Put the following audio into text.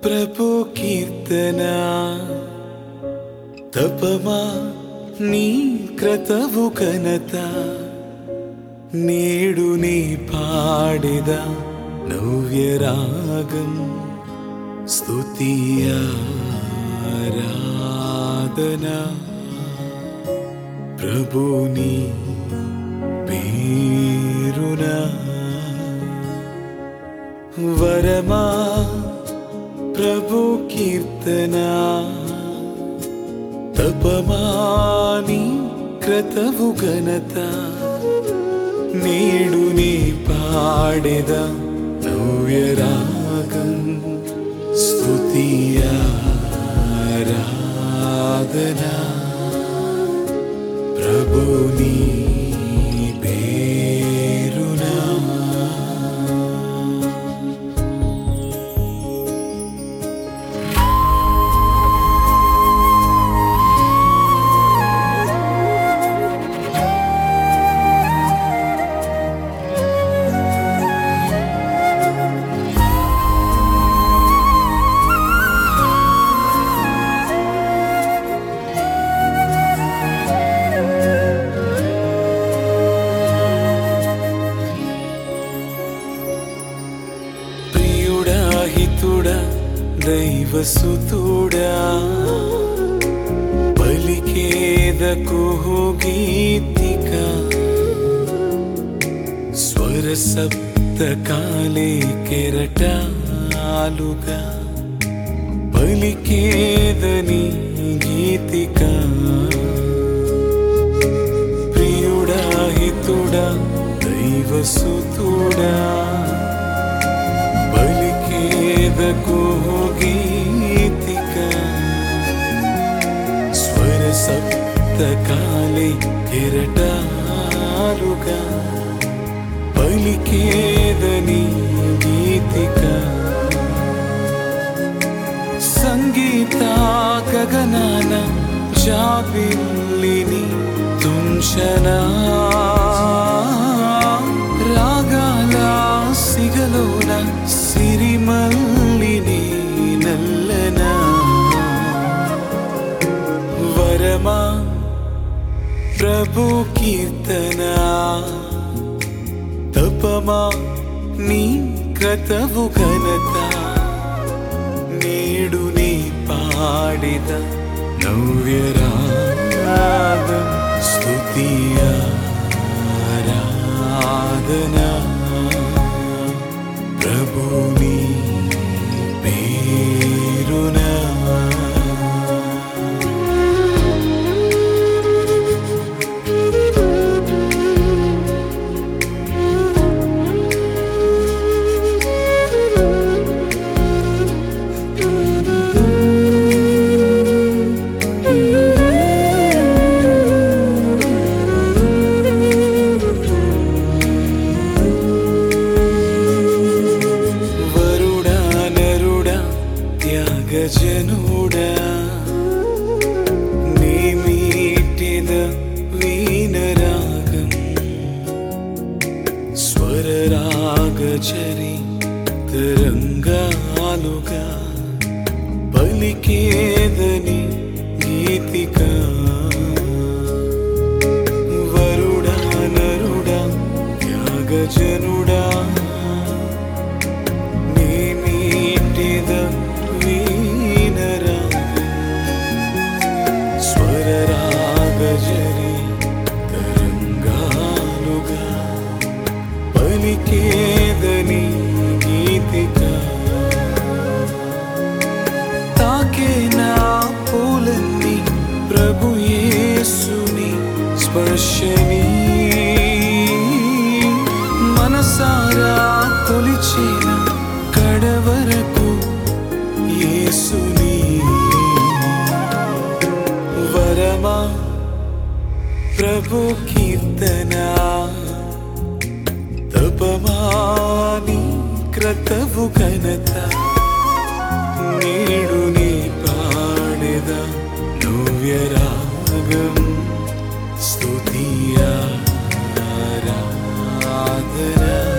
ప్రభు కీర్తన తపమా నీ క్రతవు ఘనత నేడు నీ పాడిద నవ్యరాగం స్తుతియారాధన ప్రభుని పేరునా వరమా ప్రభు కీర్తన తపమాని క్రతవు ఘనత నేడు నీ పాడెద నవ్యరాగం స్తుతియారాధన ప్రభుని పేరునా ప్రియుడా హితుడా దైవసుతుడా పలికేదకు గీతిక స్వర సప్తకాలే కెరటాలుగా పలికేదని గీతిక ప్రియుడా హితుడా దైవసుతుడా బలికేదకు గీతిక స్వర సప్తకాలే కెరటాలుగా పలికేదని గీతిక సంగీత గగనాన జాబిల్లిని తుంచనా రాగాల సిగలోన సిరిమల్లిని నల్లనా వరమా ప్రభు కీర్తన తపమా నీ క్రతవు ఘనత నేడు నీ పాడిద నవ్యరాగం స్తుతియారాధన ప్రభుని పేరునా వరుడా నరుడా త్యాగజనుడా నేమీటిద వీణరాగం స్వరరాగచరి తరంగాలుగా పలికేదని గీతిక వరుడా నరుడా త్యాగజనుడా నేనీటిద వీణరాగం స్వరరాగజరి తరంగాలుగా పలికేదని గీతిక తాకే నా పూలన్నీ ప్రభు యేసుని స్పర్శని మనసారా కొలిచిన కడవరకు యేసుని వరమా ప్రభు కీర్తన తపమాని క్రతవు ఘనత నేడు నీ పాడెద నవ్యరాగం స్తుతియారాధన